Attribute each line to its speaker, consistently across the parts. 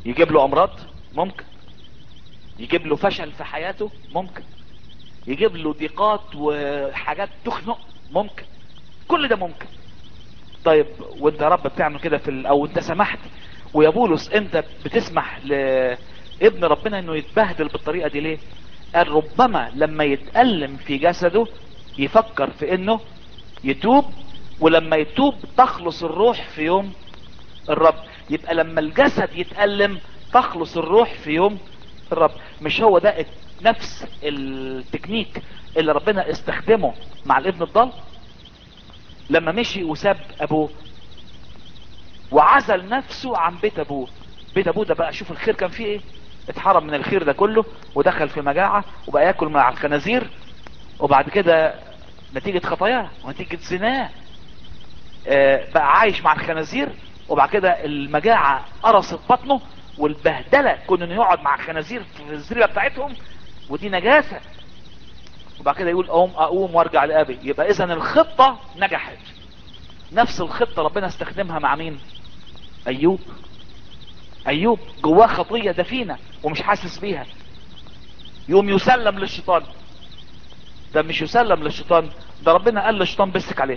Speaker 1: يجيب له امراض ممكن يجيب له فشل في حياته ممكن يجيب له ضيقات وحاجات تخنق ممكن كل ده ممكن طيب وانت يا رب بتعمل كده في ال... او انت سمحت ويا بولس انت بتسمح لابن ربنا انه يتبهدل بالطريقة دي ليه قال ربما لما يتألم في جسده يفكر في انه يتوب ولما يتوب تخلص الروح في يوم الرب يبقى لما الجسد يتألم تخلص الروح في يوم الرب مش هو ده نفس التكنيك اللي ربنا استخدمه مع الابن الضال لما مشي وساب ابوه وعزل نفسه عن بيت ابوه بيت ابوه ده بقى شوف الخير كان فيه ايه اتحرم من الخير ده كله ودخل في مجاعة وبقى ياكل مع الخنازير وبعد كده نتيجة خطاياه ونتيجة زناه آه بقى عايش مع الخنازير وبعد كده المجاعة قرصت بطنه والبهدلة كون انه يقعد مع الخنازير في الزريبة بتاعتهم ودي نجاسة وبعد كده يقول اقوم اقوم وارجع لابي يبقى اذا الخطة نجحت نفس الخطة ربنا استخدمها مع مين ايوب ايوب جواه خطية دفينة ومش حاسس بيها يقوم يسلم للشيطان ده مش يسلم للشيطان ده ربنا قال للشيطان بسك عليه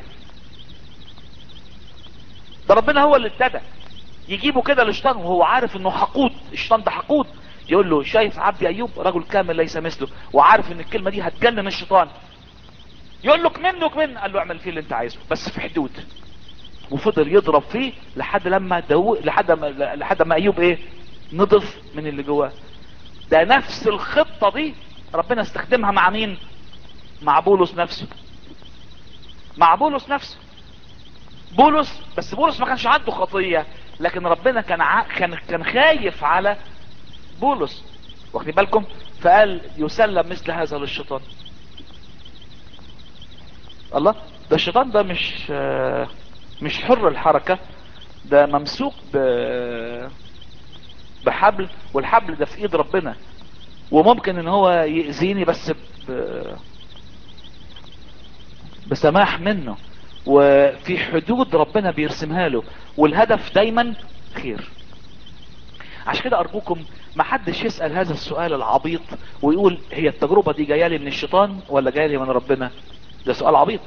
Speaker 1: ده ربنا هو اللي ابتدى يجيبه كده للشيطان وهو عارف انه حقود الشيطان ده حقود يقول له شايف عبدي ايوب رجل كامل ليس مثله وعارف ان الكلمة دي هتجنن الشيطان يقول له كمن كمن قال له اعمل فيه اللي انت عايزه بس في حدود وفضل يضرب فيه لحد لما دو... لحد ما لحد ما ايوب ايه نضف من اللي جواه ده نفس الخطة دي ربنا استخدمها مع مين مع بولس نفسه مع بولس نفسه بولس بس بولس ما كانش عنده خطية لكن ربنا كان ع... كان كان خايف على بولس واخدين بالكم فقال يسلم مثل هذا للشيطان الله ده الشيطان ده مش مش حر الحركة ده ممسوك ب... بحبل والحبل ده في ايد ربنا وممكن ان هو يأذيني بس ب... بسماح منه وفي حدود ربنا بيرسمها له والهدف دايما خير عشان كده ارجوكم ما حدش يسأل هذا السؤال العبيط ويقول هي التجربة دي جايه لي من الشيطان ولا جايه لي من ربنا ده سؤال عبيط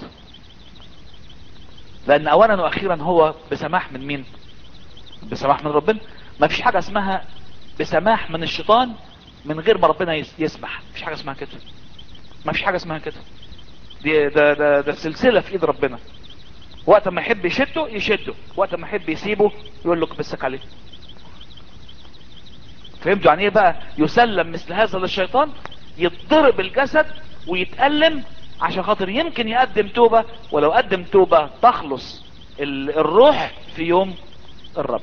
Speaker 1: لان اولا واخيرا هو بسماح من مين بسماح من ربنا ما فيش حاجة اسمها بسماح من الشيطان من غير ما ربنا يسمح مفيش حاجة اسمها كده ما فيش حاجة اسمها كده دي ده ده ده السلسلة في ايد ربنا وقت ما يحب يشده يشده وقت ما يحب يسيبه يقول لك بسك عليه فهمتوا يعني ايه بقى يسلم مثل هذا للشيطان يضرب الجسد ويتألم عشان خاطر يمكن يقدم توبة ولو قدم توبة تخلص الروح في يوم الرب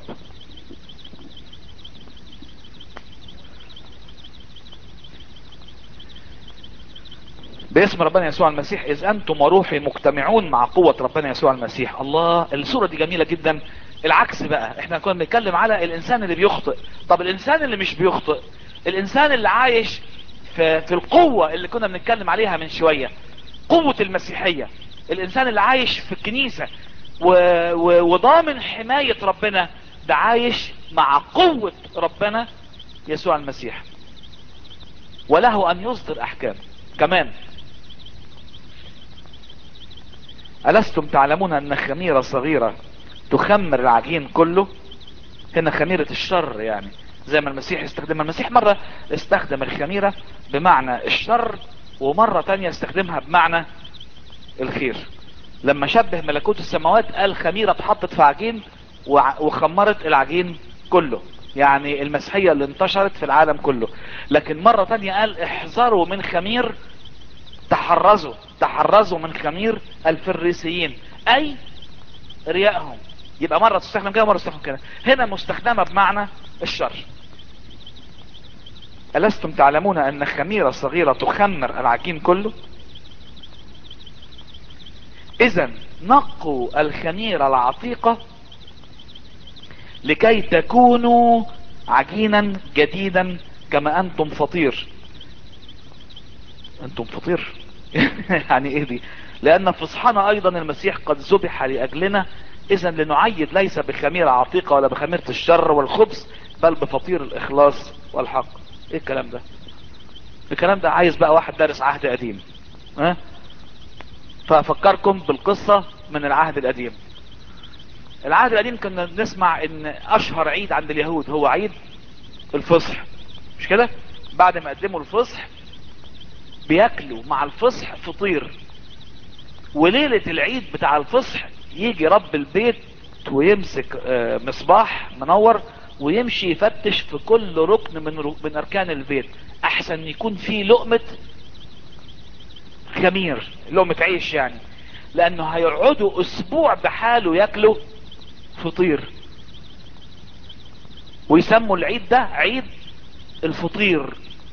Speaker 1: باسم ربنا يسوع المسيح اذ انتم وروحي مجتمعون مع قوة ربنا يسوع المسيح الله الصورة دي جميلة جدا العكس بقى احنا كنا بنتكلم على الانسان اللي بيخطئ طب الانسان اللي مش بيخطئ الانسان اللي عايش في, في القوة اللي كنا بنتكلم عليها من شوية قوة المسيحية الانسان اللي عايش في الكنيسة و... و... وضامن حماية ربنا ده عايش مع قوة ربنا يسوع المسيح وله ان يصدر احكام كمان ألستم تعلمون أن خميرة صغيرة تخمر العجين كله هنا خميرة الشر يعني زي ما المسيح استخدمها المسيح مرة استخدم الخميرة بمعنى الشر ومرة تانية استخدمها بمعنى الخير لما شبه ملكوت السماوات قال خميرة اتحطت في عجين وخمرت العجين كله يعني المسيحية اللي انتشرت في العالم كله لكن مرة تانية قال احذروا من خمير تحرزوا تحرزوا من خمير الفريسيين اي ريائهم يبقى مرة تستخدم كده مرة تستخدم كده هنا مستخدمة بمعنى الشر ألستم تعلمون أن خميرة صغيرة تخمر العجين كله إذا نقوا الخميرة العتيقة لكي تكونوا عجينا جديدا كما أنتم فطير أنتم فطير يعني إيه دي لأن فصحنا أيضا المسيح قد ذبح لأجلنا إذا لنعيد ليس بخميرة عتيقة ولا بخميرة الشر والخبز بل بفطير الاخلاص والحق ايه الكلام ده الكلام ده عايز بقى واحد دارس عهد قديم ها فافكركم بالقصة من العهد القديم العهد القديم كنا نسمع ان اشهر عيد عند اليهود هو عيد الفصح مش كده بعد ما قدموا الفصح بياكلوا مع الفصح فطير وليلة العيد بتاع الفصح يجي رب البيت ويمسك آه، مصباح منور ويمشي يفتش في كل ركن من, رو- من اركان البيت احسن يكون فيه لقمة خمير لقمة عيش يعني لانه هيقعدوا اسبوع بحاله ياكلوا فطير ويسموا العيد ده عيد الفطير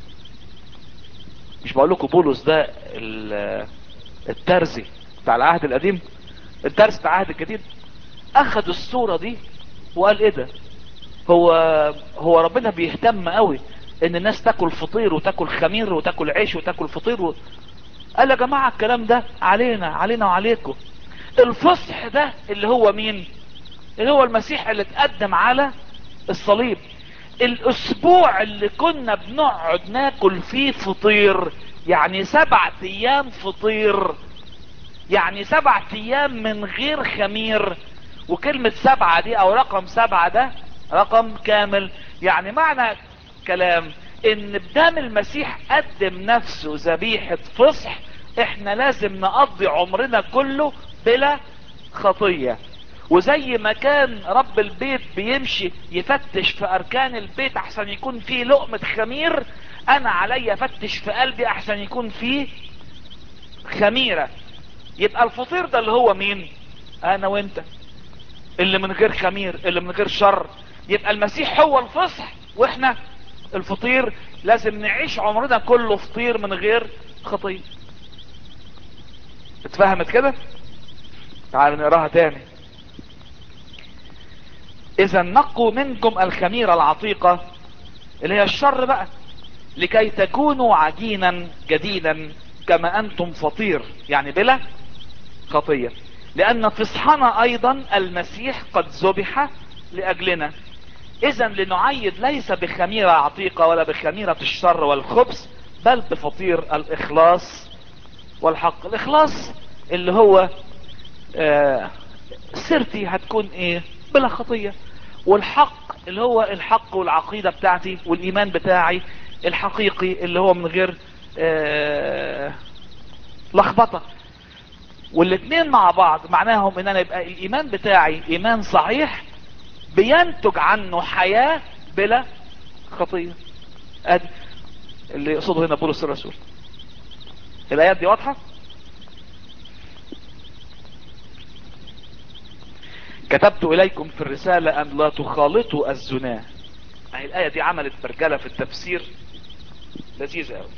Speaker 1: مش بقول لكم بولس ده ال- الترزي بتاع العهد القديم الترزي بتاع العهد الجديد اخذ الصورة دي وقال ايه ده هو هو ربنا بيهتم قوي ان الناس تاكل فطير وتاكل خمير وتاكل عيش وتاكل فطير و... قال يا جماعة الكلام ده علينا علينا وعليكم الفصح ده اللي هو مين اللي هو المسيح اللي اتقدم على الصليب الاسبوع اللي كنا بنقعد ناكل فيه فطير يعني سبعة ايام فطير يعني سبعة ايام من غير خمير وكلمة سبعة دي او رقم سبعة ده رقم كامل يعني معنى كلام ان بدام المسيح قدم نفسه ذبيحة فصح احنا لازم نقضي عمرنا كله بلا خطية وزي ما كان رب البيت بيمشي يفتش في اركان البيت احسن يكون فيه لقمة خمير انا علي افتش في قلبي احسن يكون فيه خميرة يبقى الفطير ده اللي هو مين انا وانت اللي من غير خمير اللي من غير شر يبقى المسيح هو الفصح واحنا الفطير لازم نعيش عمرنا كله فطير من غير خطية اتفهمت كده تعالوا نقراها تاني اذا نقوا منكم الخميرة العتيقة اللي هي الشر بقى لكي تكونوا عجينا جديدا كما انتم فطير يعني بلا خطية لان فصحنا ايضا المسيح قد ذبح لاجلنا اذا لنعيد ليس بخميرة عتيقة ولا بخميرة الشر والخبث بل بفطير الاخلاص والحق الاخلاص اللي هو آه سيرتي هتكون ايه بلا خطية والحق اللي هو الحق والعقيدة بتاعتي والايمان بتاعي الحقيقي اللي هو من غير آه لخبطة والاتنين مع بعض معناهم ان انا يبقى الايمان بتاعي ايمان صحيح بينتج عنه حياة بلا خطية ادي اللي يقصده هنا بولس الرسول الايات دي واضحة كتبت اليكم في الرسالة ان لا تخالطوا الزنا اهي الاية دي عملت برجلة في التفسير لذيذة قوي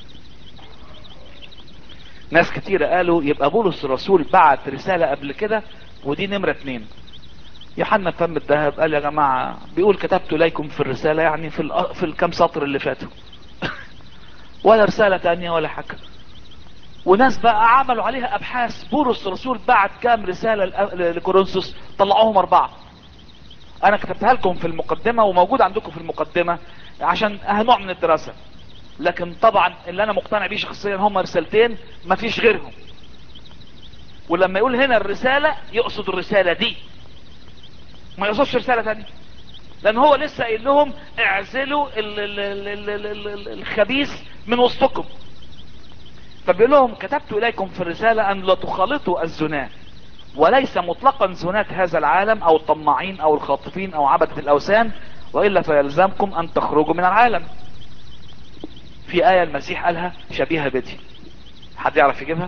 Speaker 1: ناس كتير قالوا يبقى بولس الرسول بعت رسالة قبل كده ودي نمرة اتنين يوحنا فم الذهب قال يا جماعة بيقول كتبت اليكم في الرسالة يعني في الأ- في الكام سطر اللي فاتوا ولا رسالة تانية ولا حاجة وناس بقى عملوا عليها ابحاث بولس الرسول بعت كام رسالة لأ- لكورنثوس طلعوهم اربعة انا كتبتها لكم في المقدمة وموجود عندكم في المقدمة عشان نوع من الدراسة لكن طبعا اللي انا مقتنع بيه شخصيا هم رسالتين مفيش غيرهم ولما يقول هنا الرسالة يقصد الرسالة دي ما يقصدش رسالة تانية لان هو لسه قايل لهم اعزلوا ال ال ال ال ال ال ال الخبيث من وسطكم فبيقول لهم كتبت اليكم في الرسالة ان لا تخالطوا الزنا وليس مطلقا زنات هذا العالم او الطماعين او الخاطفين او عبدة الاوثان والا فيلزمكم ان تخرجوا من العالم في آية المسيح قالها شبيهة بدي حد يعرف يجيبها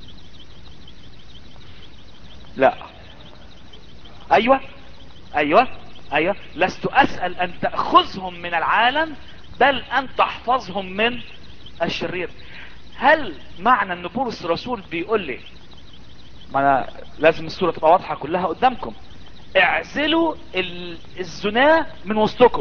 Speaker 1: لا ايوه ايوه ايوه لست اسأل ان تأخذهم من العالم بل ان تحفظهم من الشرير هل معنى ان بولس الرسول بيقول لي ما أنا لازم الصورة تبقى واضحة كلها قدامكم اعزلوا ال- الزنا من وسطكم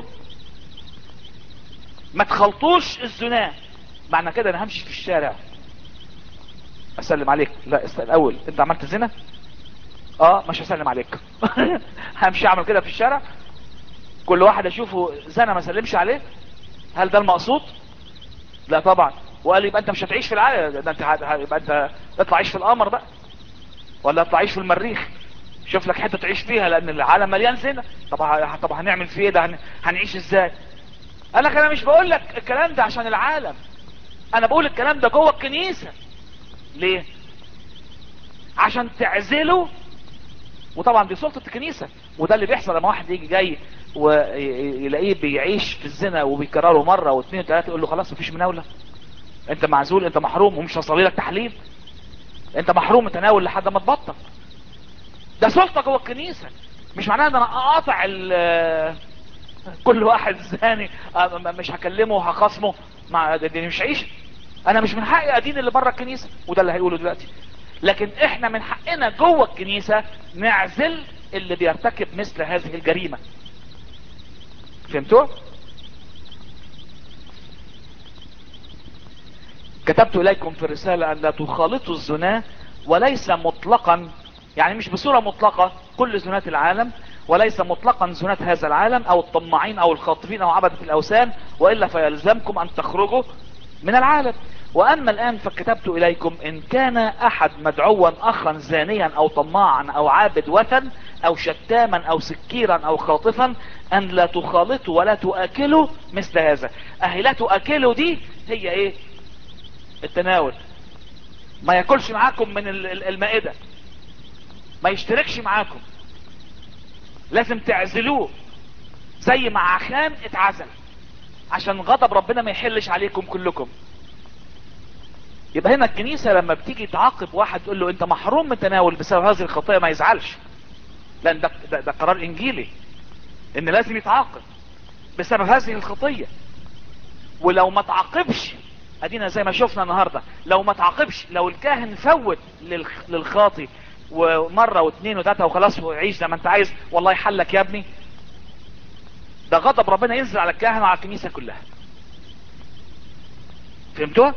Speaker 1: ما تخلطوش الزنا معنى كده انا همشي في الشارع اسلم عليك لا است- الاول انت عملت زنا اه مش هسلم عليك همشي اعمل كده في الشارع كل واحد اشوفه زنا ما سلمش عليه هل ده المقصود لا طبعا وقال لي يبقى انت مش هتعيش في العالم ده انت هت- ه- يبقى انت اطلع عيش في القمر بقى ولا اطلع عيش في المريخ شوف لك حته تعيش فيها لان العالم مليان زنا طب ه- طب هنعمل فيه ايه ده هن- هنعيش ازاي قال لك انا مش بقول لك الكلام ده عشان العالم انا بقول الكلام ده جوه الكنيسه ليه عشان تعزله وطبعا دي سلطه الكنيسه وده اللي بيحصل لما واحد يجي جاي ويلاقيه بيعيش في الزنا وبيكرره مره واثنين وثلاثه يقول له خلاص مفيش مناوله انت معزول انت محروم ومش هصلي لك تحليل انت محروم من تناول لحد ما تبطل ده سلطه جوه الكنيسه مش معناها ان انا اقاطع ال- كل واحد زاني اه م- مش هكلمه وهخاصمه مع دي دي مش عيشه انا مش من حقي ادين اللي بره الكنيسه وده اللي هيقوله دلوقتي لكن احنا من حقنا جوه الكنيسه نعزل اللي بيرتكب مثل هذه الجريمه فهمتوا كتبت اليكم في الرسالة ان لا تخالطوا الزنا وليس مطلقا يعني مش بصورة مطلقة كل زنات العالم وليس مطلقا زنات هذا العالم او الطماعين او الخاطفين او عبدة الاوثان والا فيلزمكم ان تخرجوا من العالم واما الان فكتبت اليكم ان كان احد مدعوا اخا زانيا او طماعا او عابد وثن او شتاما او سكيرا او خاطفا ان لا تخالطوا ولا تؤكلوا مثل هذا اهي لا تؤكلوا دي هي ايه التناول ما ياكلش معاكم من ال- ال- المائدة ما يشتركش معاكم لازم تعزلوه زي ما عخان اتعزل عشان غضب ربنا ما يحلش عليكم كلكم يبقى هنا الكنيسة لما بتيجي تعاقب واحد تقول له انت محروم من التناول بسبب هذه الخطيئة ما يزعلش لان ده, ده, ده قرار انجيلي ان لازم يتعاقب بسبب هذه الخطية ولو ما تعاقبش ادينا زي ما شفنا النهاردة لو ما تعاقبش لو الكاهن فوت للخ- للخاطي ومرة واثنين وثلاثة وخلاص وعيش زي ما انت عايز والله يحلك يا ابني ده غضب ربنا ينزل على الكاهن وعلى الكنيسة كلها فهمتوا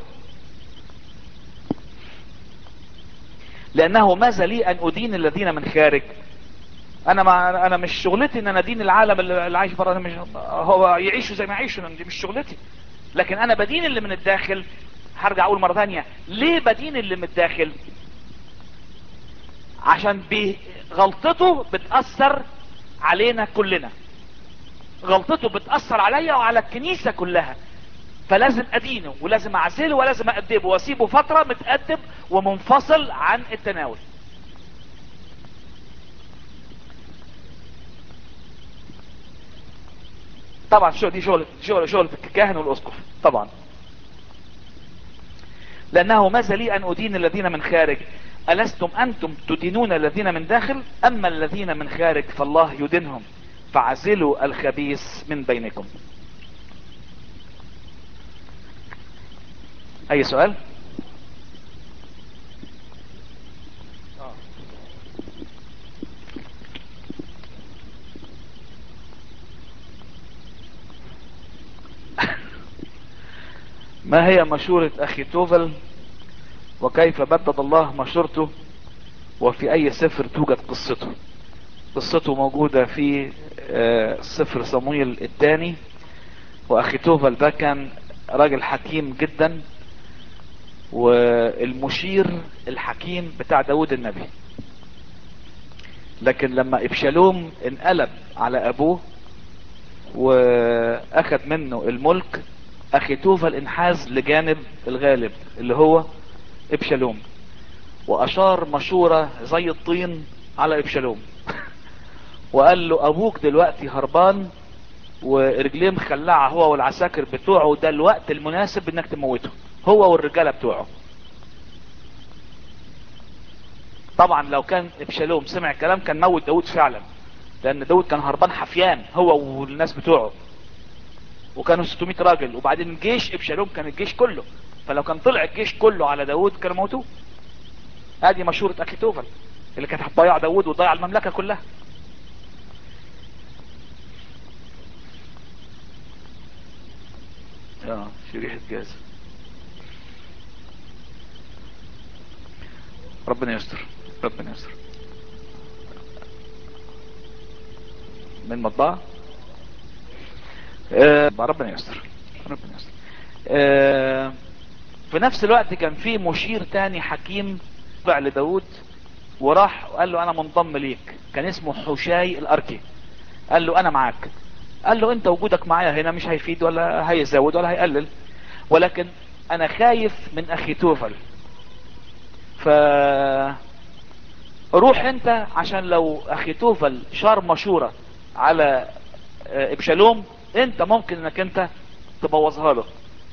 Speaker 1: لانه ماذا لي ان ادين الذين من خارج انا ما انا مش شغلتي ان انا ادين العالم اللي اللي عايش بره مش هو يعيشوا زي ما يعيشوا دي مش شغلتي لكن انا بدين اللي من الداخل هرجع اقول مرة ثانية ليه بدين اللي من الداخل عشان بي- غلطته بتأثر علينا كلنا غلطته بتأثر عليا وعلى الكنيسة كلها فلازم ادينه ولازم اعزله ولازم اادبه واسيبه فترة متأدب ومنفصل عن التناول طبعا شو دي شغل شغل شغل الكاهن والاسقف طبعا لانه ماذا لي ان ادين الذين من خارج الستم انتم تدينون الذين من داخل اما الذين من خارج فالله يدينهم فعزلوا الخبيث من بينكم اي سؤال ما هي مشورة اخي توفل وكيف بدد الله مشورته وفي اي سفر توجد قصته قصته موجودة في آه، سفر صمويل الثاني واخي توفل ده كان راجل حكيم جدا والمشير الحكيم بتاع داود النبي لكن لما ابشالوم انقلب على ابوه واخد منه الملك اخي توفل انحاز لجانب الغالب اللي هو ابشالوم واشار مشورة زي الطين على ابشالوم وقال له ابوك دلوقتي هربان ورجليه مخلعة هو والعساكر بتوعه ده الوقت المناسب انك تموته هو والرجالة بتوعه طبعا لو كان ابشالوم سمع الكلام كان موت داود فعلا لان داود كان هربان حفيان هو والناس بتوعه وكانوا 600 راجل وبعدين جيش ابشالوم كان الجيش كله فلو كان طلع الجيش كله على داود كانوا موتوه هذه مشورة اخي توفل اللي كانت هتضيع داود وتضيع المملكة كلها اه شريحة جاز ربنا يستر ربنا يستر من مطبعة آه ربنا يستر ربنا يستر آه في نفس الوقت كان في مشير تاني حكيم طلع لداود وراح وقال له انا منضم ليك كان اسمه حشاي الاركي قال له انا معاك قال له انت وجودك معايا هنا مش هيفيد ولا هيزود ولا هيقلل ولكن انا خايف من اخي توفل ف روح انت عشان لو اخي توفل شار مشورة على ابشالوم انت ممكن انك انت تبوظها له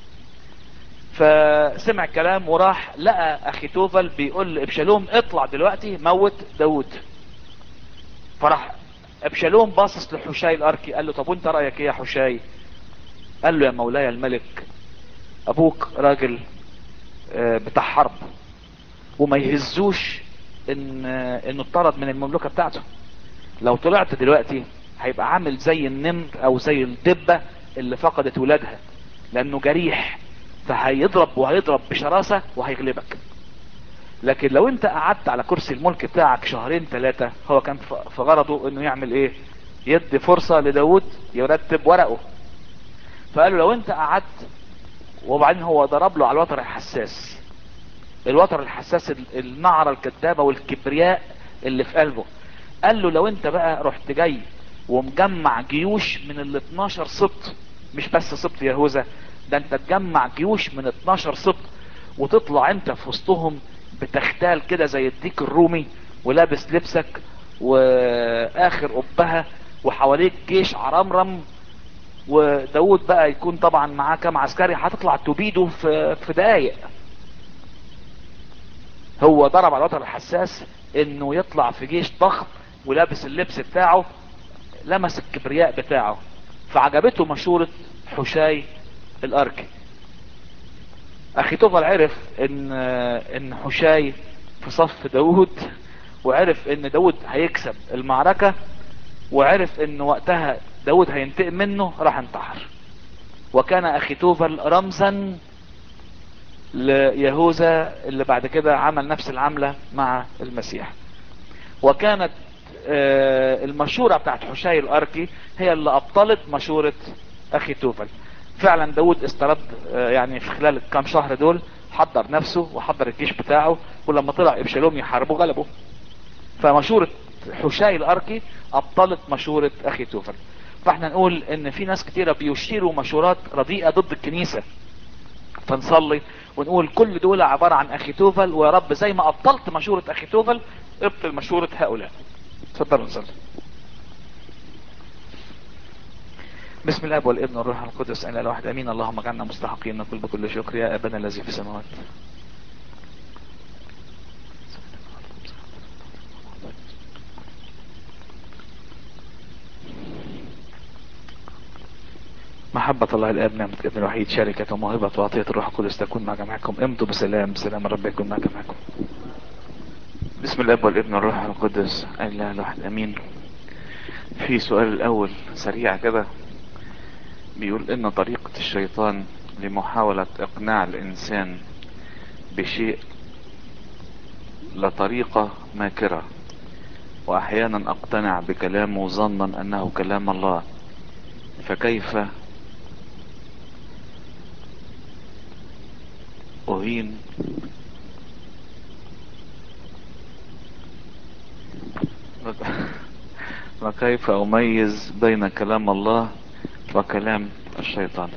Speaker 1: فسمع الكلام وراح لقى اخي توفل بيقول لابشالوم اطلع دلوقتي موت داود فراح ابشالوم باصص لحشاي الاركي قال له طب وانت رايك ايه يا حشاي قال له يا مولاي الملك ابوك راجل بتاع حرب وما يهزوش ان انه اتطرد من المملكة بتاعته لو طلعت دلوقتي هيبقى عامل زي النمر او زي الدبة اللي فقدت ولادها لانه جريح فهيضرب وهيضرب بشراسة وهيغلبك لكن لو انت قعدت على كرسي الملك بتاعك شهرين ثلاثة هو كان في غرضه انه يعمل ايه يدي فرصة لداود يرتب ورقه فقالوا لو انت قعدت وبعدين هو ضرب له على الوتر الحساس الوتر الحساس النعرة الكذابة والكبرياء اللي في قلبه قال له لو انت بقى رحت جاي ومجمع جيوش من ال 12 سبط مش بس سبط يهوذا ده انت تجمع جيوش من 12 سبط وتطلع انت في وسطهم بتختال كده زي الديك الرومي ولابس لبسك واخر قبها وحواليك جيش عرمرم وداود بقى يكون طبعا معاه كام عسكري هتطلع تبيده في في دقايق هو ضرب على الوتر الحساس انه يطلع في جيش ضخم ولابس اللبس بتاعه لمس الكبرياء بتاعه فعجبته مشورة حشاي الاركي اخي توفل عرف ان ان حشاي في صف داود وعرف ان داود هيكسب المعركة وعرف ان وقتها داود هينتقم منه راح انتحر وكان اخي توفل رمزا ليهوذا اللي بعد كده عمل نفس العملة مع المسيح وكانت المشورة بتاعت حشاي الاركي هي اللي ابطلت مشورة اخي توفل فعلا داود استرد يعني في خلال الكام شهر دول حضر نفسه وحضر الجيش بتاعه ولما طلع ابشالوم يحاربه غلبه فمشورة حشاي الاركي ابطلت مشورة اخي توفل فاحنا نقول ان في ناس كتيرة بيشيروا مشورات رديئة ضد الكنيسة فنصلي ونقول كل دول عبارة عن اخي توفل ويا رب زي ما ابطلت مشورة اخي توفل ابطل مشورة هؤلاء تفضلوا نصلي بسم الله والابن والروح القدس انا الواحد امين اللهم اجعلنا مستحقين نقول بكل شكر يا ابانا الذي في السماوات محبة الله الآب نعمة ابن الوحيد شركة وموهبة وعطية الروح القدس تكون مع جميعكم امضوا بسلام سلام الرب يكون مع جميعكم بسم الاب والابن والروح القدس اله الواحد امين في سؤال الاول سريع كده بيقول ان طريقة الشيطان لمحاولة اقناع الانسان بشيء لطريقة ماكرة واحيانا اقتنع بكلامه ظنا انه كلام الله فكيف اهين وكيف اميز بين كلام الله وكلام الشيطان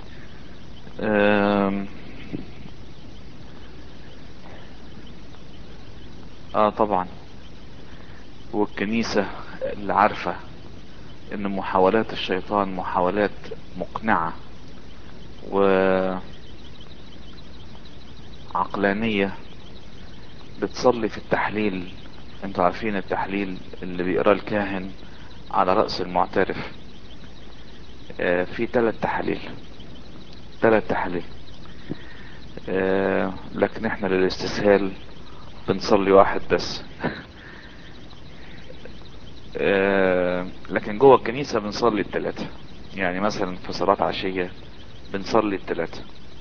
Speaker 1: اه طبعا والكنيسة اللي عارفة ان محاولات الشيطان محاولات مقنعة وعقلانية بتصلي في التحليل انتوا عارفين التحليل اللي بيقراه الكاهن على رأس المعترف آه في ثلاث تحاليل ثلاث تحاليل آه لكن احنا للاستسهال بنصلي واحد بس آه لكن جوه الكنيسة بنصلي الثلاثة يعني مثلا في صلاة عشية بنصلي الثلاثة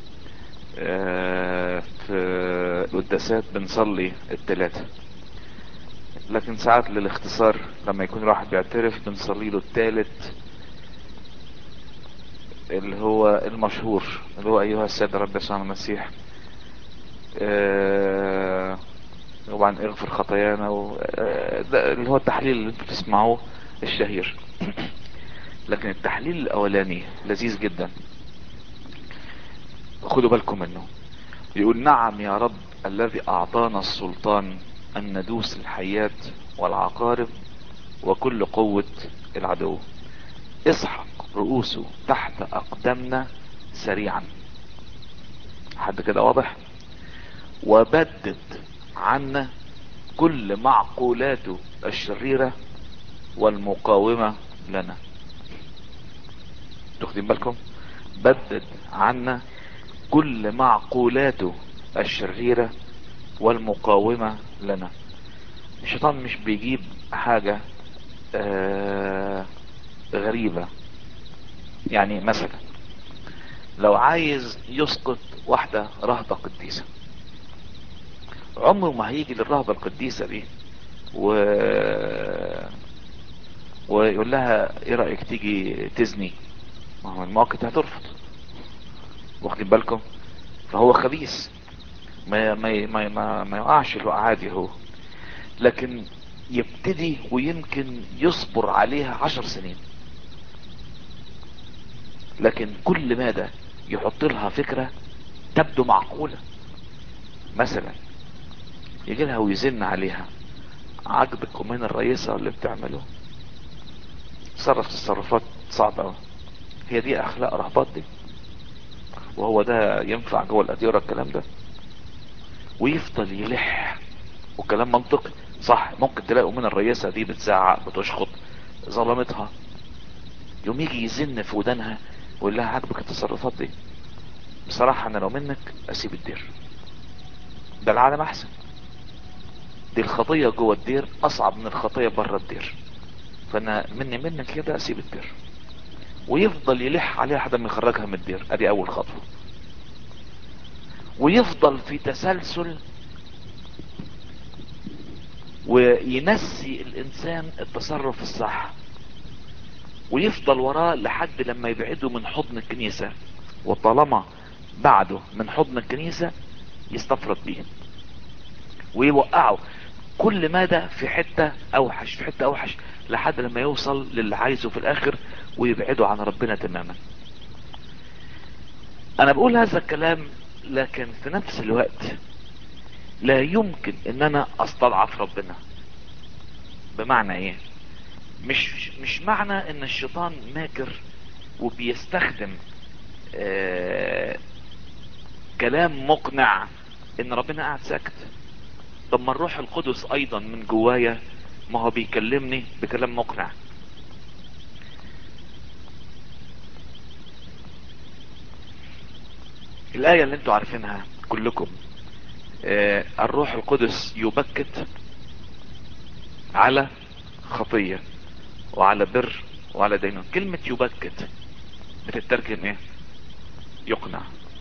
Speaker 1: في القداسات بنصلي الثلاثة لكن ساعات للاختصار لما يكون واحد بيعترف بنصلي له الثالث اللي هو المشهور اللي هو ايها السيد رب يسوع المسيح آه، طبعا اغفر خطايانا و... آه، ده اللي هو التحليل اللي انتوا بتسمعوه الشهير لكن التحليل الاولاني لذيذ جدا خدوا بالكم منه يقول نعم يا رب الذي اعطانا السلطان ان ندوس الحيات والعقارب وكل قوة العدو اسحق رؤوسه تحت اقدامنا سريعا حد كده واضح وبدد عنا كل معقولاته الشريرة والمقاومة لنا تاخدين بالكم بدد عنا كل معقولاته الشريرة والمقاومة لنا الشيطان مش بيجيب حاجة آه غريبة يعني مثلا لو عايز يسقط واحدة رهبة قديسة عمره ما هيجي للرهبة القديسة دي و... ويقول لها ايه رأيك تيجي تزني ما هو المؤكد هترفض واخدين بالكم فهو خبيث ما ما ما ما, ما يقعش الوقعة دي هو لكن يبتدي ويمكن يصبر عليها عشر سنين لكن كل ماذا يحط لها فكرة تبدو معقولة مثلا يجي لها ويزن عليها عجبك ومن الرئيسة اللي بتعمله تصرف تصرفات صعبة أوي. هي دي اخلاق رهبات دي وهو ده ينفع جوه الاديرة الكلام ده ويفضل يلح وكلام منطقي صح ممكن تلاقوا من الرئيسة دي بتزعق بتشخط ظلمتها يوم يجي يزن في ودانها ويقول لها عجبك التصرفات دي بصراحة انا لو منك اسيب الدير ده العالم احسن دي الخطية جوه الدير اصعب من الخطية بره الدير فانا مني منك كده اسيب الدير ويفضل يلح عليها لحد ما يخرجها من الدير ادي اول خطوة ويفضل في تسلسل وينسي الانسان التصرف الصح ويفضل وراه لحد لما يبعده من حضن الكنيسة وطالما بعده من حضن الكنيسة يستفرد بيه ويوقعه كل مدى في حتة اوحش في حتة اوحش لحد لما يوصل للي عايزه في الاخر ويبعده عن ربنا تماما انا بقول هذا الكلام لكن في نفس الوقت لا يمكن ان انا استضعف ربنا بمعنى ايه مش مش معنى ان الشيطان ماكر وبيستخدم آه كلام مقنع ان ربنا قاعد ساكت طب ما الروح القدس ايضا من جوايا ما هو بيكلمني بكلام مقنع الآية اللي انتوا عارفينها كلكم آه الروح القدس يبكت على خطية وعلى بر وعلى دينون كلمة يبكت بتترجم ايه يقنع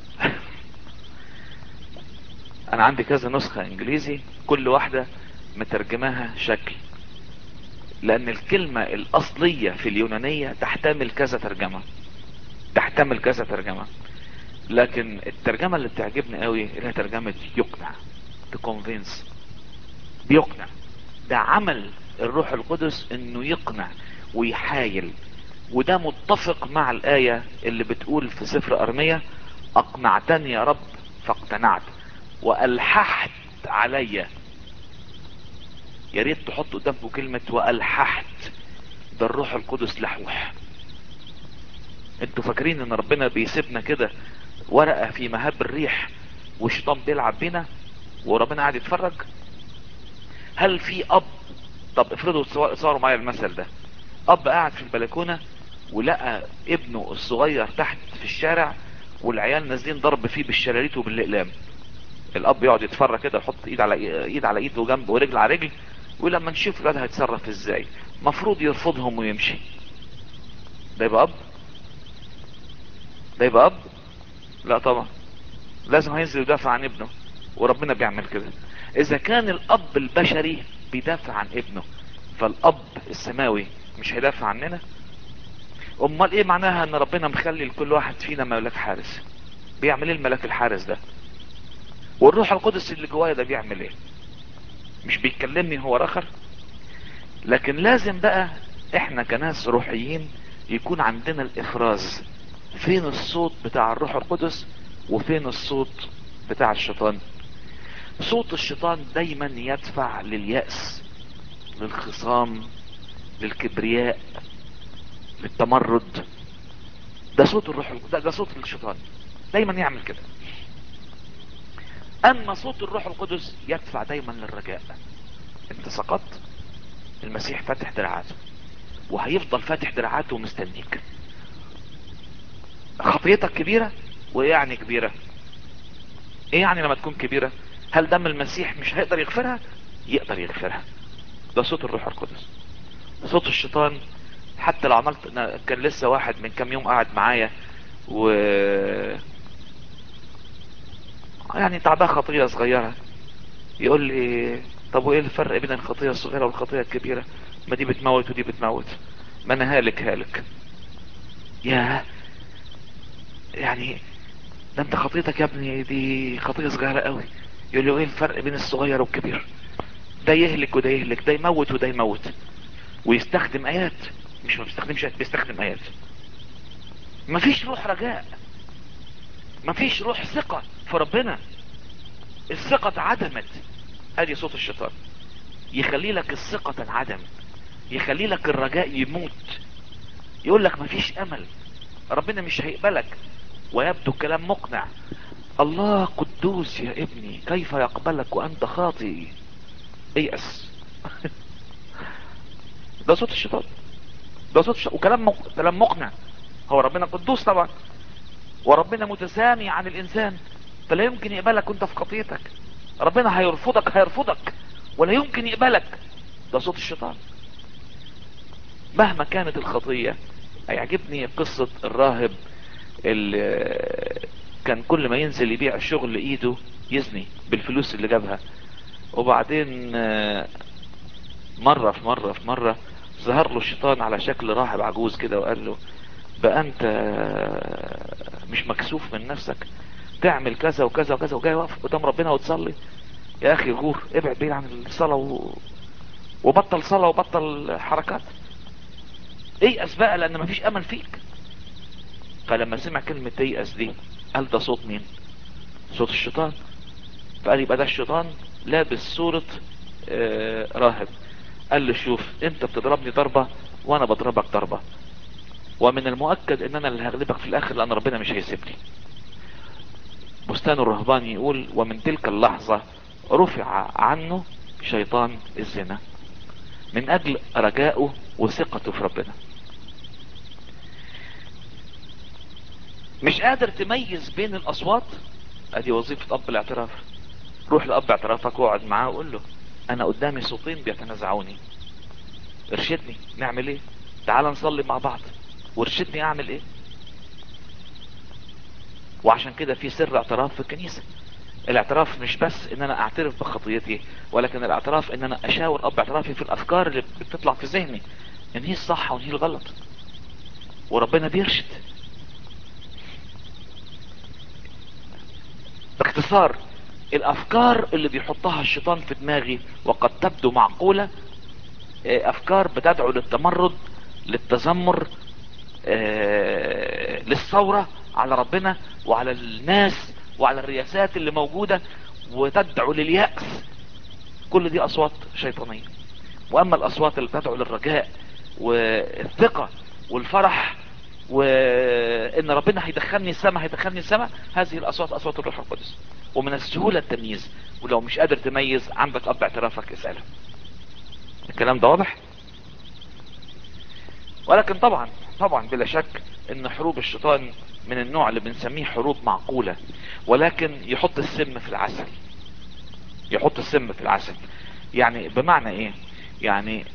Speaker 1: انا عندي كذا نسخة انجليزي كل واحدة مترجماها شكل لان الكلمة الاصلية في اليونانية تحتمل كذا ترجمة تحتمل كذا ترجمة لكن الترجمة اللي بتعجبني قوي اللي هي ترجمة يقنع تكونفينس بيقنع ده عمل الروح القدس انه يقنع ويحايل وده متفق مع الآية اللي بتقول في سفر أرمية أقنعتني يا رب فاقتنعت وألححت عليا يا ريت تحط قدامكم كلمة وألححت ده الروح القدس لحوح انتوا فاكرين ان ربنا بيسيبنا كده ورقة في مهب الريح والشيطان بيلعب بينا وربنا قاعد يتفرج هل في اب طب افرضوا صاروا معايا المثل ده اب قاعد في البلكونة ولقى ابنه الصغير تحت في الشارع والعيال نازلين ضرب فيه بالشلاليت وبالاقلام الاب يقعد يتفرج كده يحط ايد على ايد على ايد وجنب ورجل على رجل ولما نشوف الواد هيتصرف ازاي مفروض يرفضهم ويمشي ده يبقى اب ده يبقى اب لا طبعا لازم هينزل يدافع عن ابنه وربنا بيعمل كده اذا كان الاب البشري بيدافع عن ابنه فالاب السماوي مش هيدافع عننا امال ايه معناها ان ربنا مخلي لكل واحد فينا ملاك حارس بيعمل ايه الملاك الحارس ده والروح القدس اللي جوايا ده بيعمل ايه مش بيكلمني هو رخر لكن لازم بقى احنا كناس روحيين يكون عندنا الافراز فين الصوت بتاع الروح القدس وفين الصوت بتاع الشيطان صوت الشيطان دايما يدفع لليأس للخصام للكبرياء للتمرد ده صوت الروح ده, ده صوت الشيطان دايما يعمل كده اما صوت الروح القدس يدفع دايما للرجاء انت سقطت المسيح فاتح دراعاته وهيفضل فاتح دراعاته ومستنيك خطيتك كبيرة وايه يعني كبيرة ايه يعني لما تكون كبيرة هل دم المسيح مش هيقدر يغفرها يقدر يغفرها ده صوت الروح القدس صوت الشيطان حتى لو عملت كان لسه واحد من كام يوم قاعد معايا و يعني تعباه خطية صغيرة يقول لي طب وايه الفرق بين الخطية الصغيرة والخطية الكبيرة ما دي بتموت ودي بتموت ما انا هالك هالك يا يعني ده انت خطيتك يا ابني دي خطية صغيرة قوي يقول له ايه الفرق بين الصغير والكبير ده يهلك وده يهلك ده يموت وده يموت ويستخدم ايات مش ما بيستخدمش ايات بيستخدم ايات مفيش روح رجاء مفيش روح ثقة في ربنا الثقة اتعدمت ادي صوت الشيطان يخلي لك الثقة تنعدم يخلي لك الرجاء يموت يقول لك مفيش امل ربنا مش هيقبلك ويبدو كلام مقنع الله قدوس يا ابني كيف يقبلك وانت خاطئ ايأس ده صوت الشيطان ده صوت الشيطان وكلام مق... كلام مقنع هو ربنا قدوس طبعا وربنا متسامي عن الانسان فلا يمكن يقبلك وانت في خطيتك ربنا هيرفضك هيرفضك ولا يمكن يقبلك ده صوت الشيطان مهما كانت الخطية هيعجبني قصة الراهب اللي كان كل ما ينزل يبيع الشغل ايده يزني بالفلوس اللي جابها وبعدين مرة في مرة في مرة ظهر له الشيطان على شكل راهب عجوز كده وقال له بقى انت مش مكسوف من نفسك تعمل كذا وكذا وكذا وجاي واقف قدام ربنا وتصلي يا اخي غور ابعد بعيد عن الصلاة و... وبطل صلاة وبطل حركات ايأس بقى لان مفيش امل فيك فلما سمع كلمة ييأس دي قال ده صوت مين صوت الشيطان فقال يبقى ده الشيطان لابس صورة آه راهب قال له شوف انت بتضربني ضربة وانا بضربك ضربة ومن المؤكد ان انا اللي هغلبك في الاخر لان ربنا مش هيسيبني بستان الرهبان يقول ومن تلك اللحظة رفع عنه شيطان الزنا من اجل رجائه وثقته في ربنا مش قادر تميز بين الاصوات ادي وظيفة اب الاعتراف روح لاب اعترافك واقعد معاه وقول له انا قدامي صوتين بيتنازعوني ارشدني نعمل ايه تعال نصلي مع بعض وارشدني اعمل ايه وعشان كده في سر اعتراف في الكنيسة الاعتراف مش بس ان انا اعترف بخطيتي ولكن الاعتراف ان انا اشاور اب اعترافي في الافكار اللي بتطلع في ذهني ان هي الصح وان هي الغلط وربنا بيرشد باختصار الافكار اللي بيحطها الشيطان في دماغي وقد تبدو معقولة افكار بتدعو للتمرد للتذمر للثورة على ربنا وعلى الناس وعلى الرياسات اللي موجودة وتدعو لليأس كل دي اصوات شيطانية واما الاصوات اللي تدعو للرجاء والثقة والفرح وان ربنا هيدخلني السماء هيدخلني السماء هذه الاصوات اصوات الروح القدس ومن السهولة التمييز ولو مش قادر تميز عندك اب اعترافك اسأله الكلام ده واضح ولكن طبعا طبعا بلا شك ان حروب الشيطان من النوع اللي بنسميه حروب معقولة ولكن يحط السم في العسل يحط السم في العسل يعني بمعنى ايه يعني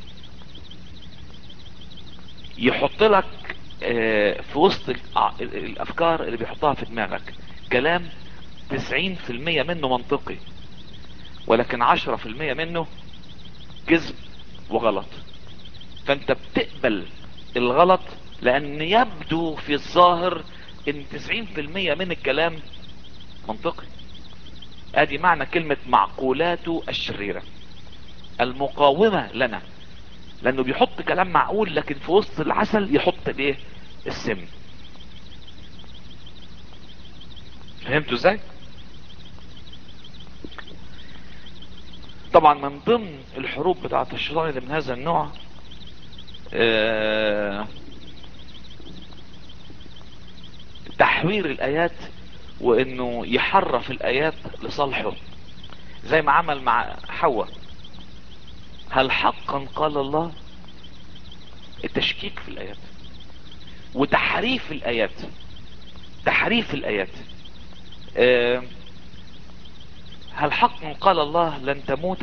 Speaker 1: يحط لك في وسط الافكار اللي بيحطها في دماغك كلام 90% منه منطقي ولكن 10% منه كذب وغلط فانت بتقبل الغلط لان يبدو في الظاهر ان 90% من الكلام منطقي ادي معنى كلمة معقولاته الشريرة المقاومة لنا لانه بيحط كلام معقول لكن في وسط العسل يحط الايه السم فهمتوا ازاي طبعا من ضمن الحروب بتاعة الشيطان اللي من هذا النوع آه، تحوير الايات وانه يحرف الايات لصالحه زي ما عمل مع حواء هل حقا قال الله التشكيك في الايات وتحريف الايات تحريف الايات آه، هل حقا قال الله لن تموت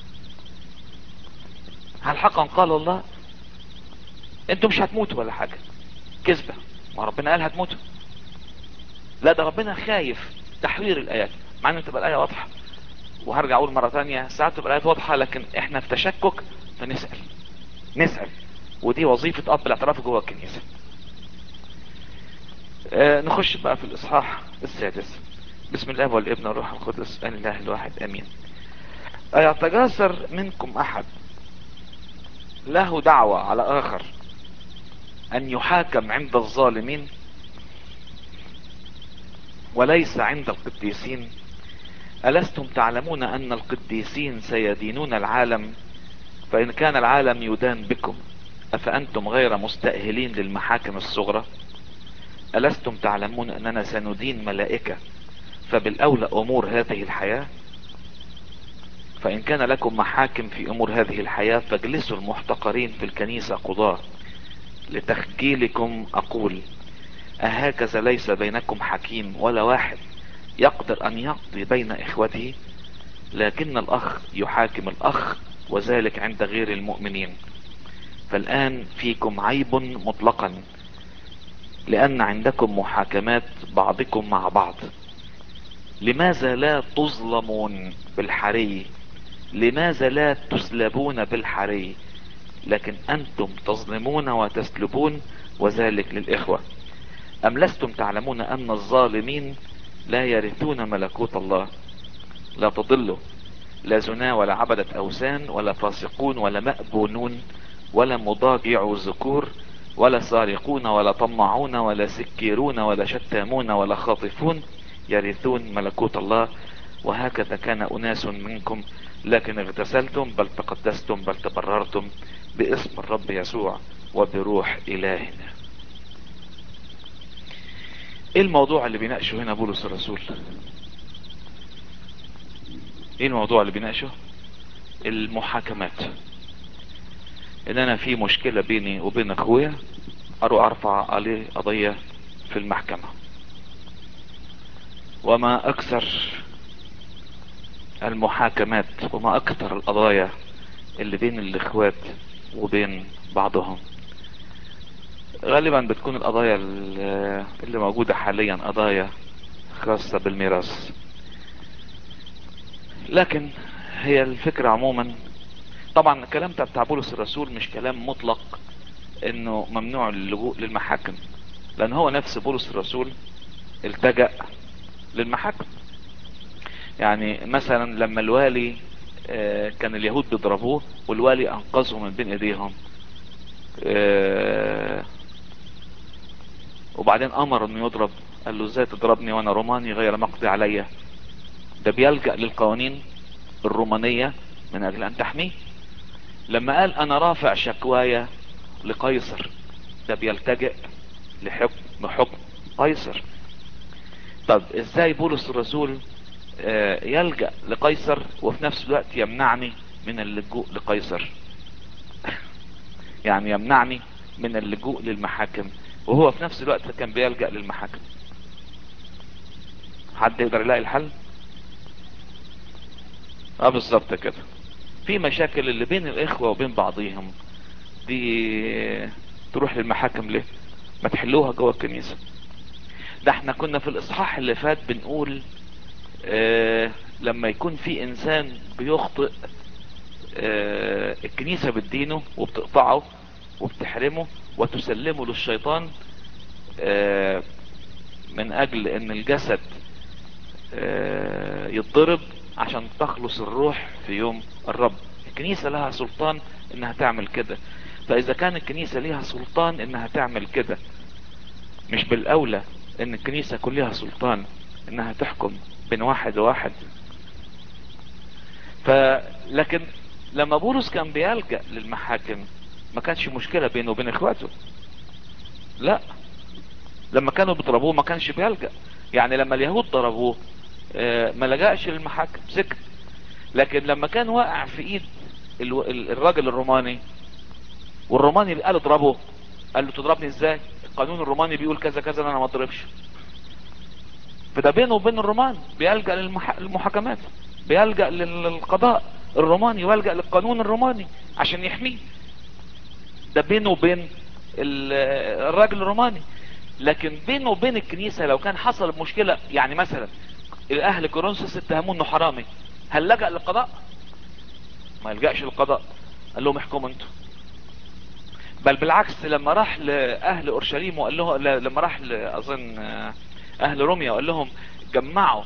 Speaker 1: هل حقا قال الله انتوا مش هتموتوا ولا حاجة كذبة ما ربنا قال هتموتوا لا ده ربنا خايف تحوير الايات مع ان تبقى الايه واضحه وهرجع اقول مره تانية ساعات تبقى الايات واضحه لكن احنا في تشكك فنسال نسال ودي وظيفه اب الاعتراف جوه الكنيسه آه نخش بقى في الاصحاح السادس بسم الله والابن والروح القدس الاله الواحد امين ايتجاسر منكم احد له دعوة على اخر ان يحاكم عند الظالمين وليس عند القديسين ألستم تعلمون أن القديسين سيدينون العالم فإن كان العالم يدان بكم أفأنتم غير مستأهلين للمحاكم الصغرى ألستم تعلمون أننا سندين ملائكة فبالأولى أمور هذه الحياة فإن كان لكم محاكم في أمور هذه الحياة فاجلسوا المحتقرين في الكنيسة قضاة لتخجيلكم أقول أهكذا ليس بينكم حكيم ولا واحد يقدر أن يقضي بين إخوته لكن الأخ يحاكم الأخ وذلك عند غير المؤمنين فالآن فيكم عيب مطلقا لأن عندكم محاكمات بعضكم مع بعض لماذا لا تظلمون بالحري لماذا لا تسلبون بالحري لكن أنتم تظلمون وتسلبون وذلك للإخوة أم لستم تعلمون أن الظالمين لا يرثون ملكوت الله لا تضلوا لا زنا ولا عبدة أوثان ولا فاسقون ولا مأبونون ولا مضاجع ذكور ولا سارقون ولا طمعون ولا سكيرون ولا شتامون ولا خاطفون يرثون ملكوت الله وهكذا كان أناس منكم لكن اغتسلتم بل تقدستم بل تبررتم باسم الرب يسوع وبروح إلهنا ايه الموضوع اللي بيناقشه هنا بولس الرسول ايه الموضوع اللي بيناقشه المحاكمات ان انا في مشكلة بيني وبين اخويا اروح ارفع عليه قضية في المحكمة وما اكثر المحاكمات وما اكثر القضايا اللي بين الاخوات وبين بعضهم غالبا بتكون القضايا اللي موجودة حاليا قضايا خاصة بالميراث لكن هي الفكرة عموما طبعا الكلام بتاع بولس الرسول مش كلام مطلق انه ممنوع اللجوء للمحاكم لان هو نفس بولس الرسول التجأ للمحاكم يعني مثلا لما الوالي كان اليهود بيضربوه والوالي انقذهم من بين ايديهم وبعدين امر انه يضرب قال له ازاي تضربني وانا روماني غير مقضي عليا ده بيلجأ للقوانين الرومانية من اجل ان تحميه لما قال انا رافع شكوايا لقيصر ده بيلتجئ لحكم حكم قيصر طب ازاي بولس الرسول يلجأ لقيصر وفي نفس الوقت يمنعني من اللجوء لقيصر يعني يمنعني من اللجوء للمحاكم وهو في نفس الوقت كان بيلجأ للمحاكم حد يقدر يلاقي الحل اه بالظبط كده في مشاكل اللي بين الاخوة وبين بعضهم دي تروح للمحاكم ليه ما تحلوها جوه الكنيسة ده احنا كنا في الاصحاح اللي فات بنقول اه لما يكون في انسان بيخطئ اه الكنيسة بتدينه وبتقطعه وبتحرمه وتسلمه للشيطان آه، من اجل ان الجسد آه، يتضرب عشان تخلص الروح في يوم الرب الكنيسة لها سلطان انها تعمل كده فاذا كان الكنيسة ليها سلطان انها تعمل كده مش بالاولى ان الكنيسة كلها سلطان انها تحكم بين واحد وواحد فلكن لما بولس كان بيلجأ للمحاكم ما كانش مشكلة بينه وبين اخواته لا لما كانوا بيضربوه ما كانش بيلجأ يعني لما اليهود ضربوه آه، ما لجأش للمحاكم سكت لكن لما كان واقع في ايد الو- ال- الراجل الروماني والروماني قال اضربه قال له تضربني ازاي القانون الروماني بيقول كذا كذا انا ما اضربش فده بينه وبين الرومان بيلجأ للمح- للمحاكمات بيلجأ للقضاء الروماني ويلجأ للقانون الروماني عشان يحميه ده بينه وبين ال- الراجل الروماني لكن بينه وبين الكنيسة لو كان حصل مشكلة يعني مثلا الاهل كورنثوس اتهموه انه حرامي هل لجأ للقضاء ما يلجأش للقضاء قال لهم احكموا انتوا بل بالعكس لما راح لاهل اورشليم وقال له ل- لما راح ل- اظن آه، اهل روميا وقال لهم جمعوا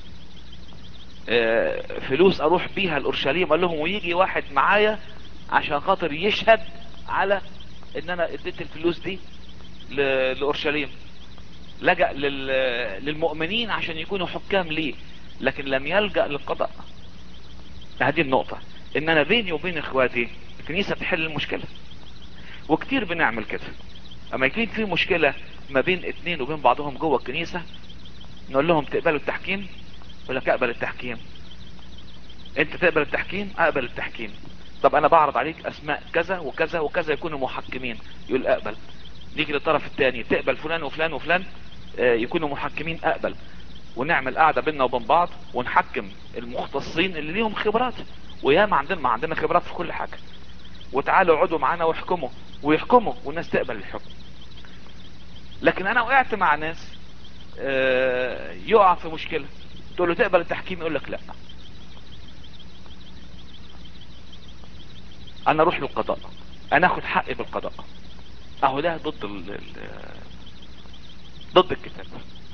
Speaker 1: آه، فلوس اروح بيها لاورشليم قال لهم ويجي واحد معايا عشان خاطر يشهد على ان انا اديت الفلوس دي ل- لاورشليم لجأ لل- للمؤمنين عشان يكونوا حكام ليه لكن لم يلجأ للقضاء هذه النقطة ان انا بيني وبين اخواتي الكنيسة تحل المشكلة وكتير بنعمل كده اما يكون في مشكلة ما بين اتنين وبين بعضهم جوه الكنيسة نقول لهم تقبلوا التحكيم يقول لك اقبل التحكيم انت تقبل التحكيم اقبل التحكيم طب انا بعرض عليك اسماء كذا وكذا وكذا يكونوا محكمين يقول اقبل نيجي للطرف الثاني تقبل فلان وفلان وفلان آه، يكونوا محكمين اقبل ونعمل قاعدة بيننا وبين بعض ونحكم المختصين اللي ليهم خبرات وياما عندنا ما عندنا خبرات في كل حاجة وتعالوا اقعدوا معانا واحكموا ويحكموا والناس تقبل الحكم لكن انا وقعت مع ناس آه، يقع في مشكلة تقول له تقبل التحكيم يقول لك لا انا اروح للقضاء انا اخد حقي بالقضاء اهو ده ضد ال ال- ضد الكتاب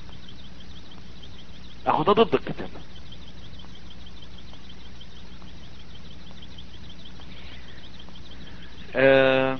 Speaker 1: اهو ده ضد الكتاب آه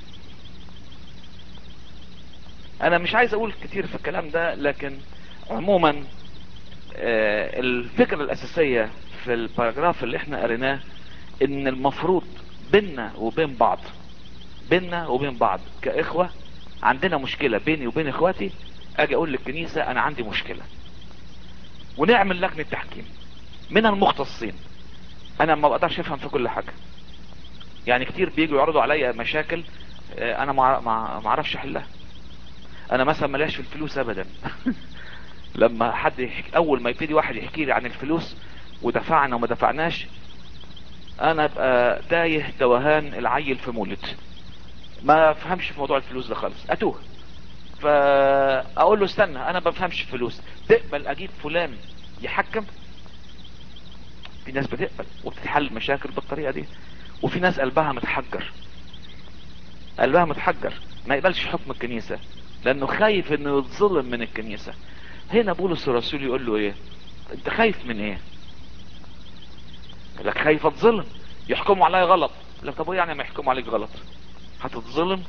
Speaker 1: انا مش عايز اقول كتير في الكلام ده لكن عموما آه الفكرة الاساسية في الباراجراف اللي احنا قريناه ان المفروض بيننا وبين بعض بيننا وبين بعض كاخوة عندنا مشكلة بيني وبين اخواتي اجي اقول للكنيسة انا عندي مشكلة ونعمل لجنة تحكيم من المختصين انا ما بقدرش افهم في كل حاجة يعني كتير بيجوا يعرضوا عليا مشاكل آه، انا ما ما ما اعرفش احلها انا مثلا ملاش في الفلوس ابدا لما حد يحكي اول ما يبتدي واحد يحكي لي عن الفلوس ودفعنا وما دفعناش انا ابقى تايه توهان العيل في مولد ما فهمش في موضوع الفلوس ده خالص اتوه فاقول له استنى انا ما بفهمش الفلوس تقبل اجيب فلان يحكم في ناس بتقبل وبتتحل المشاكل بالطريقة دي وفي ناس قلبها متحجر قلبها متحجر ما يقبلش حكم الكنيسة لانه خايف انه يتظلم من الكنيسة هنا بولس الرسول يقول له ايه انت خايف من ايه يقول لك خايف اتظلم يحكموا عليا غلط يقول لك طب ايه يعني ما يحكموا عليك غلط هتتظلم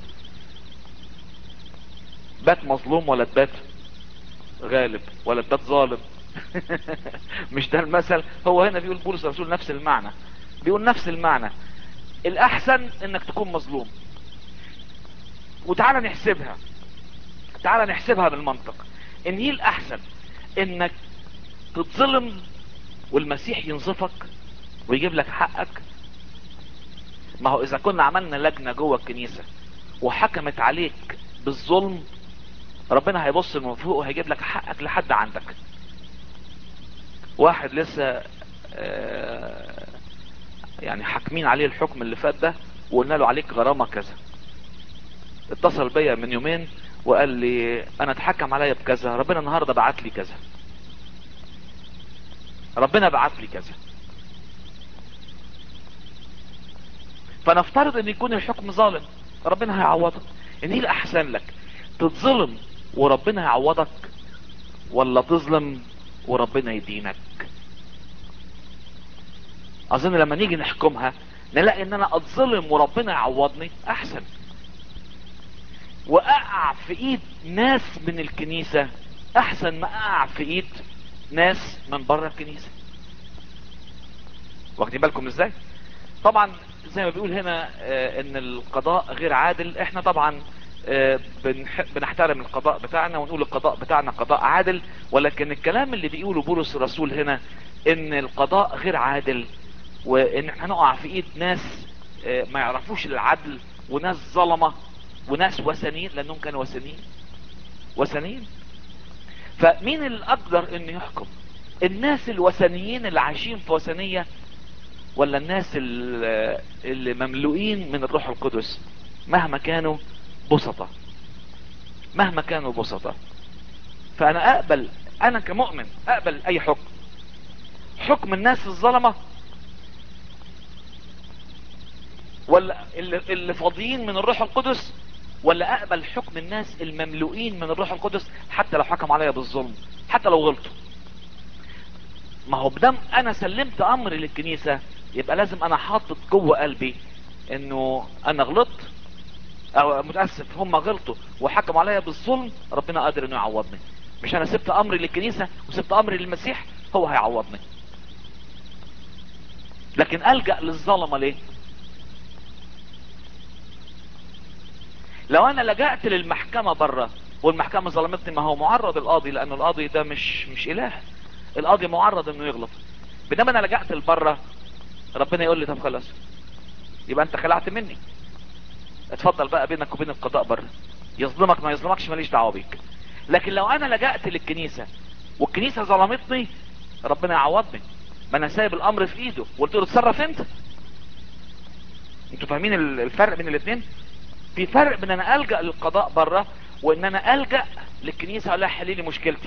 Speaker 1: بات مظلوم ولا تبات غالب ولا تبات ظالم مش ده المثل هو هنا بيقول بولس الرسول نفس المعنى بيقول نفس المعنى الاحسن انك تكون مظلوم وتعالى نحسبها تعالى نحسبها بالمنطق ان هي الاحسن انك تتظلم والمسيح ينصفك ويجيب لك حقك ما هو اذا كنا عملنا لجنة جوه الكنيسة وحكمت عليك بالظلم ربنا هيبص من فوق وهيجيب لك حقك لحد عندك واحد لسه آه، يعني حاكمين عليه الحكم اللي فات ده وقلنا له عليك غرامة كذا اتصل بيا من يومين وقال لي انا اتحكم عليا بكذا ربنا النهاردة بعت لي كذا ربنا بعت لي كذا فنفترض ان يكون الحكم ظالم ربنا هيعوضك ان ايه الاحسن لك تتظلم وربنا يعوضك ولا تظلم وربنا يدينك اظن لما نيجي نحكمها نلاقي ان انا اتظلم وربنا يعوضني احسن واقع في ايد ناس من الكنيسة احسن ما اقع في ايد ناس من بره الكنيسة واخدين بالكم ازاي طبعا زي ما بيقول هنا آه ان القضاء غير عادل احنا طبعا آه بنح- بنحترم القضاء بتاعنا ونقول القضاء بتاعنا قضاء عادل ولكن الكلام اللي بيقوله بولس الرسول هنا ان القضاء غير عادل وان احنا نقع في ايد ناس آه ما يعرفوش العدل وناس ظلمة وناس وثنيين لانهم كانوا وثنيين وثنيين فمين اللي اقدر انه يحكم الناس الوثنيين اللي عايشين في وثنية ولا الناس ال- اللي مملوئين من الروح القدس مهما كانوا بسطة مهما كانوا بسطة فانا اقبل انا كمؤمن اقبل اي حكم حكم الناس الظلمة ولا اللي, اللي فاضيين من الروح القدس ولا اقبل حكم الناس المملوئين من الروح القدس حتى لو حكم عليا بالظلم حتى لو غلطوا ما هو بدم انا سلمت امري للكنيسة يبقى لازم انا حاطط جوه قلبي انه انا غلطت او متأسف هم غلطوا وحكموا عليا بالظلم ربنا قادر انه يعوضني مش انا سبت امري للكنيسة وسبت امري للمسيح هو هيعوضني لكن الجأ للظلمة ليه لو انا لجأت للمحكمة بره والمحكمة ظلمتني ما هو معرض القاضي لانه القاضي ده مش مش اله القاضي معرض انه يغلط بينما انا لجأت لبره ربنا يقول لي طب خلاص يبقى انت خلعت مني اتفضل بقى بينك وبين القضاء بره يظلمك ما يظلمكش ماليش دعوه بيك لكن لو انا لجأت للكنيسة والكنيسة ظلمتني ربنا يعوضني ما انا سايب الامر في ايده وقلت له اتصرف انت انتوا فاهمين ال- الفرق بين الاثنين في فرق بين انا الجأ للقضاء بره وان انا الجأ للكنيسة اقول لها حلي لي مشكلتي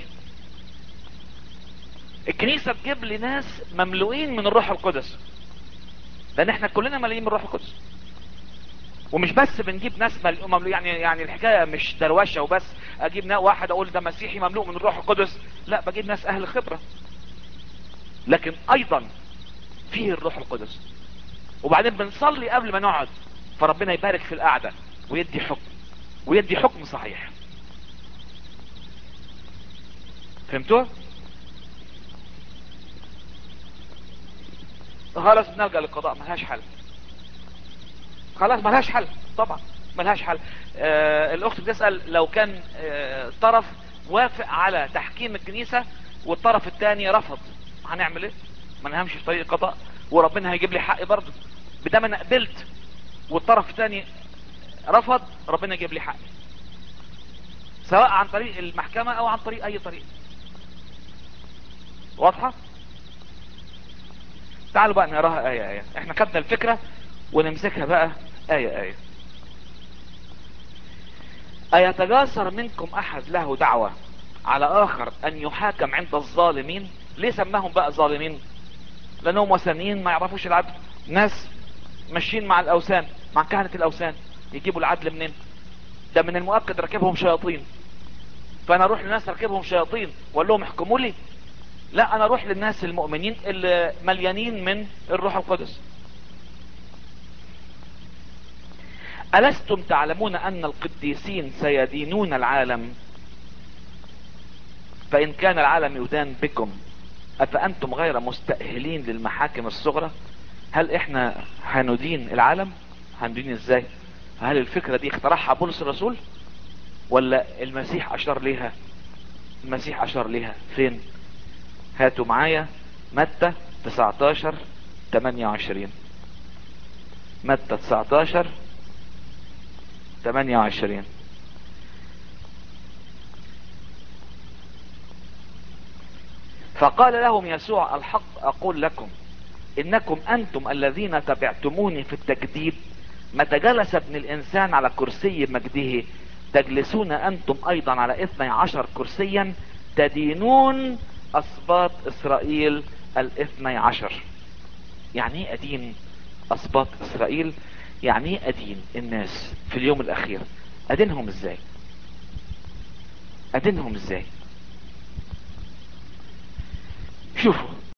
Speaker 1: الكنيسة تجيب لي ناس مملوئين من الروح القدس لان احنا كلنا مليين من الروح القدس ومش بس بنجيب ناس مل- مملوء يعني يعني الحكايه مش دروشه وبس اجيب نا- واحد اقول ده مسيحي مملوء من الروح القدس لا بجيب ناس اهل خبره لكن ايضا فيه الروح القدس وبعدين بنصلي قبل ما نقعد فربنا يبارك في القعده ويدي حكم ويدي حكم صحيح فهمتوا خلاص بنلجأ للقضاء ملهاش حل خلاص ملهاش حل طبعا ملهاش حل آه الاخت بتسأل لو كان آه طرف وافق على تحكيم الكنيسة والطرف الثاني رفض هنعمل ايه ما نهمش في طريق القضاء وربنا هيجيب لي حقي برضه بدام انا قبلت والطرف الثاني رفض ربنا يجيب لي حقي سواء عن طريق المحكمة او عن طريق اي طريق واضحة تعالوا بقى نقراها آية آية احنا خدنا الفكرة ونمسكها بقى آية آية أيتجاسر منكم أحد له دعوة على آخر أن يحاكم عند الظالمين ليه سماهم بقى ظالمين لأنهم وثنيين ما يعرفوش العدل ناس ماشيين مع الأوثان مع كهنة الأوثان يجيبوا العدل منين ده من المؤكد راكبهم شياطين فأنا أروح لناس راكبهم شياطين وأقول لهم احكموا لي لا أنا أروح للناس المؤمنين اللي مليانين من الروح القدس ألستم تعلمون أن القديسين سيدينون العالم فإن كان العالم يدان بكم أفأنتم غير مستأهلين للمحاكم الصغرى هل إحنا هندين العالم هندين إزاي هل الفكرة دي اخترعها بولس الرسول ولا المسيح أشار ليها المسيح أشار ليها فين هاتوا معايا متى 19 28 متى 19 28 فقال لهم يسوع الحق اقول لكم انكم انتم الذين تبعتموني في التجديد متى جلس ابن الانسان على كرسي مجده تجلسون انتم ايضا على اثني عشر كرسيا تدينون اسباط اسرائيل الاثني عشر يعني ايه ادين اسباط اسرائيل يعني ايه ادين الناس في اليوم الاخير ادينهم ازاي ادينهم ازاي شوفوا